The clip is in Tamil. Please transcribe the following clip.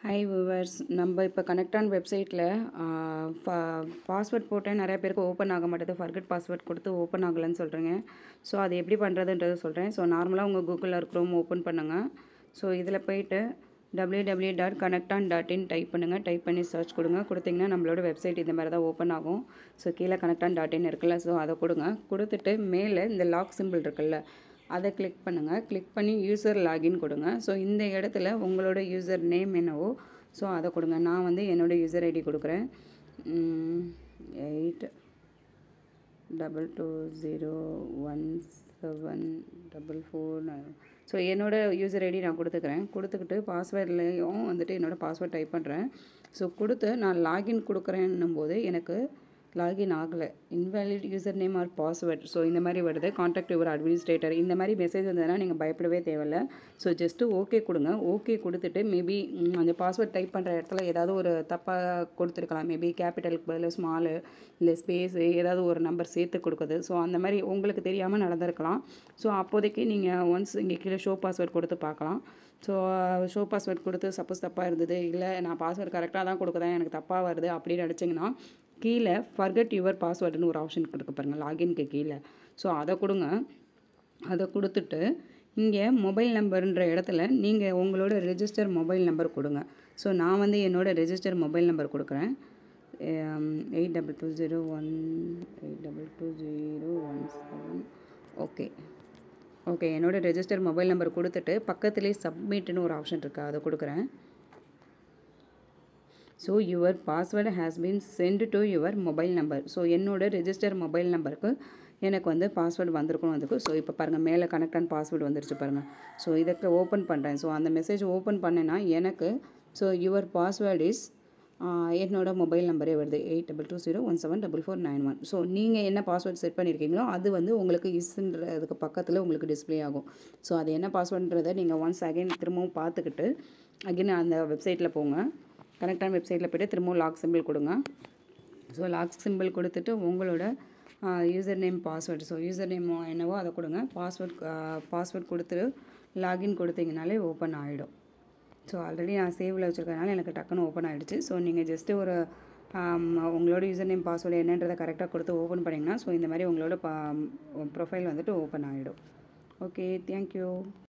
ஹாய் விவர்ஸ் நம்ம இப்போ கனெக்டான் வெப்சைட்டில் பாஸ்வேர்ட் போட்டேன் நிறைய பேருக்கு ஓப்பன் ஆக மாட்டேது ஃபர்கட் பாஸ்வேர்ட் கொடுத்து ஓப்பன் ஆகலைன்னு சொல்கிறீங்க ஸோ அது எப்படி பண்ணுறதுன்றது சொல்கிறேன் ஸோ நார்மலாக உங்கள் கூகுளில் க்ரோம் ஓப்பன் பண்ணுங்கள் ஸோ இதில் போயிட்டு டபிள்யூ டபிள்யூ டாட் கனெக்டான் டாட் இன் டைப் பண்ணுங்கள் டைப் பண்ணி சர்ச் கொடுங்க கொடுத்தீங்கன்னா நம்மளோட வெப்சைட் இந்த மாதிரி தான் ஓப்பன் ஆகும் ஸோ கீழே கனெக்டான் டாட் இன் இருக்குல்ல ஸோ அதை கொடுங்க கொடுத்துட்டு மேலே இந்த லாக் சிம்பிள் இருக்குல்ல அதை கிளிக் பண்ணுங்கள் கிளிக் பண்ணி யூசர் லாகின் கொடுங்க ஸோ இந்த இடத்துல உங்களோட யூசர் நேம் என்னவோ ஸோ அதை கொடுங்க நான் வந்து என்னோடய யூசர் ஐடி கொடுக்குறேன் eight double two zero one seven double four so என்னோடய யூசர் ஐடி நான் கொடுத்துக்கிறேன் கொடுத்துக்கிட்டு பாஸ்வேர்ட்லேயும் வந்துட்டு என்னோடய பாஸ்வேர்ட் டைப் பண்ணுறேன் ஸோ கொடுத்து நான் லாகின் கொடுக்குறேன்னும் போது எனக்கு லாகின் ஆகலை invalid user name or password so இந்த மாதிரி வருது காண்டாக்ட் யுவர் அட்மினிஸ்ட்ரேட்டர் இந்த மாதிரி மெசேஜ் வந்ததுன்னா நீங்கள் பயப்படவே தேவையில்ல ஸோ ஜஸ்ட்டு ஓகே கொடுங்க ஓகே கொடுத்துட்டு மேபி அந்த பாஸ்வேர்ட் டைப் பண்ணுற இடத்துல ஏதாவது ஒரு தப்பாக கொடுத்துருக்கலாம் மேபி கேபிட்டலுக்கு பதில் ஸ்மாலு இல்லை ஸ்பேஸு ஏதாவது ஒரு நம்பர் சேர்த்து கொடுக்குது ஸோ அந்த மாதிரி உங்களுக்கு தெரியாமல் நடந்திருக்கலாம் ஸோ அப்போதைக்கு நீங்கள் ஒன்ஸ் இங்கே கீழே ஷோ பாஸ்வேர்ட் கொடுத்து பார்க்கலாம் ஸோ ஷோ பாஸ்வேர்ட் கொடுத்து சப்போஸ் தப்பாக இருந்தது இல்லை நான் பாஸ்வேர்ட் கரெக்டாக தான் கொடுக்குறேன் எனக்கு தப்பாக வருது அப்படின்னு நினச்சிங்கன்னா கீழே ஃபர்கட் யுவர் பாஸ்வேர்டுன்னு ஒரு ஆப்ஷன் கொடுக்க பாருங்கள் லாகின்க்கு கீழே ஸோ அதை கொடுங்க அதை கொடுத்துட்டு இங்கே மொபைல் நம்பர்ன்ற இடத்துல நீங்கள் உங்களோட ரெஜிஸ்டர் மொபைல் நம்பர் கொடுங்க ஸோ நான் வந்து என்னோடய ரெஜிஸ்டர் மொபைல் நம்பர் கொடுக்குறேன் eight double two zero one eight double two zero one seven okay okay என்னோடய ரெஜிஸ்டர் மொபைல் நம்பர் கொடுத்துட்டு பக்கத்துலேயே சப்மிட்னு ஒரு ஆப்ஷன் இருக்குது அதை கொடுக்குறேன் so your password has been sent to your mobile number so என்னோடய ரெஜிஸ்டர் மொபைல் நம்பருக்கு எனக்கு வந்து பாஸ்வேர்டு வந்திருக்கணும் அதுக்கு ஸோ இப்போ பாருங்கள் மேலே கனெக்ட் ஆன் பாஸ்வேர்டு வந்துருச்சு பாருங்கள் ஸோ இதுக்கு ஓப்பன் பண்ணுறேன் ஸோ அந்த மெசேஜ் ஓப்பன் பண்ணேன்னா எனக்கு ஸோ யுவர் பாஸ்வேர்டு இஸ் என்னோட மொபைல் நம்பரே வருது eight double two zero one seven double four nine one so நீங்கள் என்ன பாஸ்வேர்ட் செட் பண்ணியிருக்கீங்களோ அது வந்து உங்களுக்கு இஸ்ன்றதுக்கு பக்கத்தில் உங்களுக்கு டிஸ்பிளே ஆகும் ஸோ அது என்ன பாஸ்வேர்டுன்றதை நீங்கள் ஒன்ஸ் அகைன் திரும்பவும் பார்த்துக்கிட்டு அகைன் அந்த வெப்சைட்டில் போங்க கரெக்டான வெப்சைட்டில் போய்ட்டு திரும்பவும் லாக் சிம்பிள் கொடுங்க ஸோ லாக் சிம்பிள் கொடுத்துட்டு உங்களோட user name password so user name என்னவோ அதை கொடுங்க பாஸ்வேர்ட் பாஸ்வேர்ட் கொடுத்துட்டு லாகின் கொடுத்தீங்கனாலே ஓப்பன் ஆகிடும் ஸோ ஆல்ரெடி நான் சேவில் வச்சுருக்கனால எனக்கு டக்குன்னு ஓப்பன் ஆகிடுச்சு ஸோ நீங்கள் ஜஸ்ட்டு ஒரு உங்களோட யூசர் நேம் பாஸ்வேர்டு என்னன்றதை கரெக்டாக கொடுத்து ஓப்பன் பண்ணிங்கன்னா ஸோ இந்த மாதிரி உங்களோட பா ப்ரொஃபைல் வந்துட்டு ஓப்பன் ஆகிடும் ஓகே தேங்க்யூ